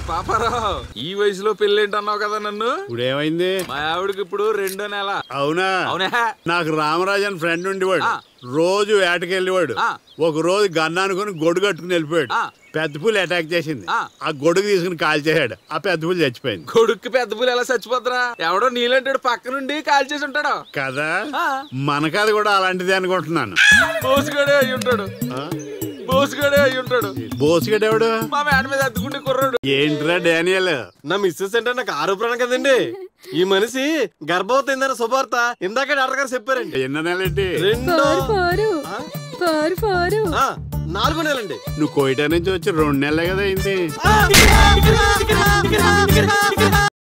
పాపారావు ఈ వయసులో పెళ్ళేంటన్నావు కదా నన్ను ఇప్పుడు ఏమైంది మా ఆవిడకి ఇప్పుడు రెండో నెల అవునా అవునా నాకు రామరాజు అని ఫ్రెండ్ ఉండేవాడు ఆ. రోజు వేటకెళ్ళేవాడు ఆ. ఒక రోజు గన్న అనుకుని గొడుగు కట్టుకుని వెళ్ళిపోయాడు ఆ. పెద్ద పులి అటాక్ చేసింది ఆ. ఆ గొడుగు తీసుకుని కాల్చేసాడు ఆ పెద్ద పులి చచ్చిపోయింది కొడుక్కి పెద్ద పూలు ఎలా చచ్చిపోతురా ఎవడో నీలంటాడు పక్క నుండి కాల్ చేసి ఉంటాడు కదా ఆ. మన కథ కూడా అలాంటిది అనుకుంటున్నాను బోసుగాడే అయి ఉంటాడు ఆ? బోసుగాడే అయి ఉంటాడు బోసుగడెవడు మా మేడ మీద అద్దుకుంటే కుర్రాడు ఏంట్రా డానియల్ నా మిస్సెస్ అంటే నాకు ఆరోపణ కదండి ఈ మనిషి గర్భవతి అయిందని శుభార్త ఇందాక డాక్టర్ గారు చెప్పారండి ఎన్న నెలంటి రెండో ఫోరు ఫోరు ఫోరు ఫోరు ఆ, నాలుగో నెలండి నువ్వు కోయిటా నుంచి వచ్చి రెండు నెలలే కదా అయింది